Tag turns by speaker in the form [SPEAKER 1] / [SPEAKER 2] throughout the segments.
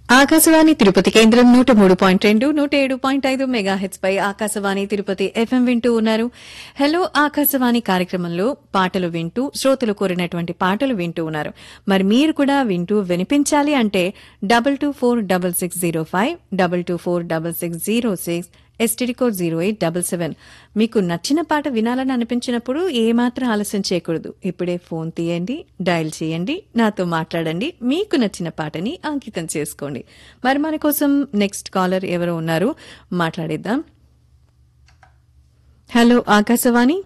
[SPEAKER 1] ఆకాశవాణి తిరుపతి కేంద్రం నూట మూడు పాయింట్ రెండు నూట ఏడు పాయింట్ ఐదు మెగాహెచ్ పై ఆకాశవాణి తిరుపతి ఎఫ్ఎం వింటూ ఉన్నారు హలో ఆకాశవాణి కార్యక్రమంలో పాటలు వింటూ శ్రోతలు కోరినటువంటి పాటలు వింటూ ఉన్నారు మరి మీరు కూడా వింటూ వినిపించాలి అంటే double two four double six zero five double two four double six zero six STD code zero eight double seven మీకు నచ్చిన పాట వినాలని అనిపించినప్పుడు ఏమాత్రం ఆలస్యం చేయకూడదు ఇప్పుడే ఫోన్ తీయండి డయల్ చేయండి నాతో మాట్లాడండి మీకు నచ్చిన పాటని అంకితం చేసుకోండి మరి మన కోసం నెక్స్ట్ కాలర్ ఎవరో ఉన్నారు మాట్లాడిద్దాం hello Akashvani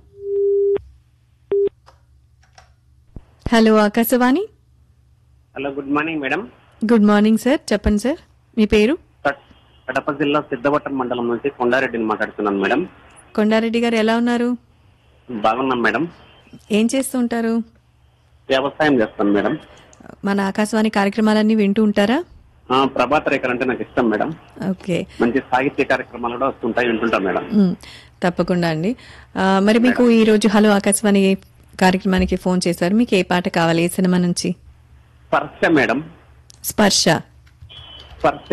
[SPEAKER 1] hello Akashvani
[SPEAKER 2] hello good morning madam
[SPEAKER 1] good morning sir చెప్పండి సార్ మీ పేరు
[SPEAKER 2] కట్- కడప జిల్లా సిద్ధవటం మండలం నుంచి కొండారెడ్డిని మాట్లాడుతున్నాను మేడం
[SPEAKER 1] కొండారెడ్డి గారు ఎలా ఉన్నారు
[SPEAKER 2] బాగున్నాం మేడం
[SPEAKER 1] ఏం చేస్తూ ఉంటారు
[SPEAKER 2] వ్యవసాయం చేస్తాను మేడం
[SPEAKER 1] మన ఆకాశవాణి కార్యక్రమాలన్నీ వింటూ ఉంటారా
[SPEAKER 2] ఆ, ప్రభాత్ రేఖర్ అంటే నాకు ఇష్టం మేడం
[SPEAKER 1] ఓకే
[SPEAKER 2] మంచి సాహిత్య కార్యక్రమాలు కూడా వస్తుంటాయి వింటుంటాం మేడం
[SPEAKER 1] మ్, తప్పకుండా అండి ఆ, మరి మీకు ఈ రోజు హలో ఆకాశవాణి కార్యక్రమానికి ఫోన్ చేశారు మీకు ఏ పాట కావాలి ఏ సినిమా నుంచి
[SPEAKER 2] స్పర్శ మేడం
[SPEAKER 1] స్పర్శ
[SPEAKER 2] స్పర్శ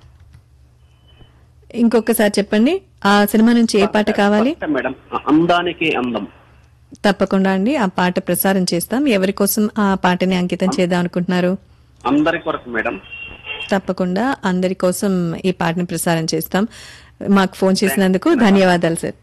[SPEAKER 1] ఇంకొకసారి చెప్పండి ఆ సినిమా నుంచి ఏ పాట కావాలి
[SPEAKER 2] స్పర్శ మేడం ఆ, అందానికి అందం
[SPEAKER 1] తప్పకుండా అండి ఆ పాట ప్రసారం చేస్తాం ఎవరి కోసం ఆ పాటని అంకితం చేద్దాం అనుకుంటున్నారు
[SPEAKER 2] అందరి కొరకు మేడం
[SPEAKER 1] తప్పకుండా అందరి కోసం ఈ పాటని ప్రసారం చేస్తాం మాకు ఫోన్ చేసినందుకు ధన్యవాదాలు సార్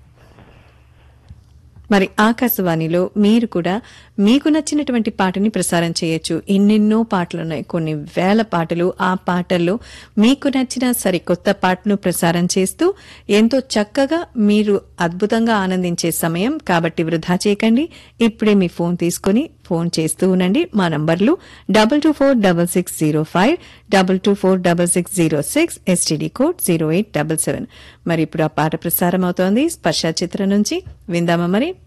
[SPEAKER 1] మరి ఆకాశవాణిలో మీరు కూడా మీకు నచ్చినటువంటి పాటని ప్రసారం చేయొచ్చు ఎన్నెన్నో పాటలు ఉన్నాయి కొన్ని వేల పాటలు ఆ పాటల్లో మీకు నచ్చిన సరికొత్త పాటను ప్రసారం చేస్తూ ఎంతో చక్కగా మీరు అద్భుతంగా ఆనందించే సమయం కాబట్టి వృధా చేయకండి ఇప్పుడే మీ ఫోన్ తీసుకుని ఫోన్ చేస్తూ ఉండండి మా నంబర్లు double two four double six zero five double two four double six zero six STD code zero eight double seven మరి ఇప్పుడు ఆ పాట ప్రసారం అవుతోంది స్పర్శ చిత్రం నుంచి విందామా మరి